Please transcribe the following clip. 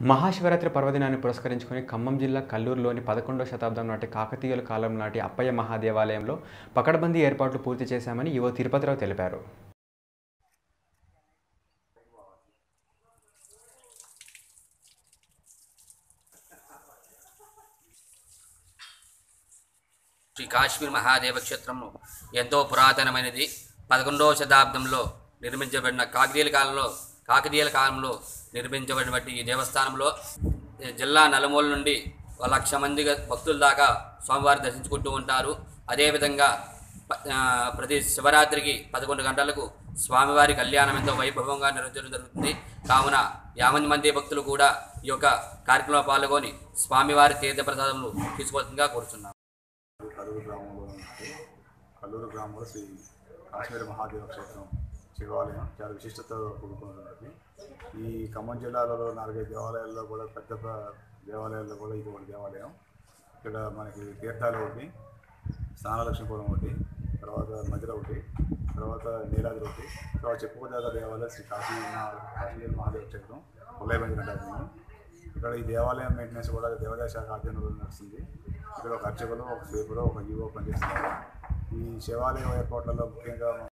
మహాశివరాత్రి పర్వదినాన్ని పురస్కరించుకొని ఖమ్మం జిల్లా కల్లూరులోని పదకొండవ శతాబ్దం నాటి కాకతీయుల కాలం నాటి అప్పయ్య మహాదేవాలయంలో పకడ్బందీ ఏర్పాట్లు పూర్తి చేశామని ఈవో తిరుపతిరావు తెలిపారు శ్రీ కాశ్మీర్ మహాదేవ క్షేత్రము ఎంతో పురాతనమైనది పదకొండవ శతాబ్దంలో నిర్మించబడిన కాకతీయుల కాలంలో కాకతీయుల కాలంలో నిర్మించబడినటువంటి ఈ దేవస్థానంలో ఏ, జిల్లా నలుమూల నుండి ఒక లక్ష మంది భక్తుల దాకా స్వామివారి దర్శించుకుంటూ ఉంటారు అదేవిధంగా ప- ఆ, ప్రతి శివరాత్రికి పదకొండు గంటలకు స్వామివారి కళ్యాణం ఎంతో వైభవంగా నిర్వహించడం జరుగుతుంది కావున యాభై మంది భక్తులు కూడా ఈ యొక్క కార్యక్రమంలో పాల్గొని స్వామివారి తీర్థప్రసాదములు తీసుకోవాల్సిందిగా కోరుచున్నాం కల్లూరు గ్రామంలో ఉంది కల్లూరు గ్రామంలో శ్రీ కాశ్మీర మహాదేవ క్షేత్రం శివాలయం చాలా విశిష్టత కూడుకున్నది ఈ ఖమ్మం జిల్లాలో నాలుగైదు దేవాలయాల్లో కూడా పెద్ద ప- దేవాలయాల్లో కూడా ఇది ఒక దేవాలయం ఇక్కడ మనకి తీర్థాలు ఒకటి స్నానలక్ష్మీపురం ఒకటి తర్వాత మధిర ఒకటి తర్వాత నీలాద్రి ఒకటి తర్వాత చెప్పుకోదగ్గ దేవాలయం శ్రీ కాశీ మహా- కాశ్మీర్ మహాదేవ క్షేత్రం ఉల్లయబంది అంటారు ఇక్కడ ఈ దేవాలయం మెయింటెనెన్స్ కూడా దేవాదాయ శాఖ ఆధ్వర్యంలో నడుస్తుంది ఇక్కడ ఒక అర్చకులు ఒక స్వీపులు ఒక ఈవో పనిచేస్తున్నారు ఈ శివాలయం ఏర్పాట్లలో ముఖ్యంగా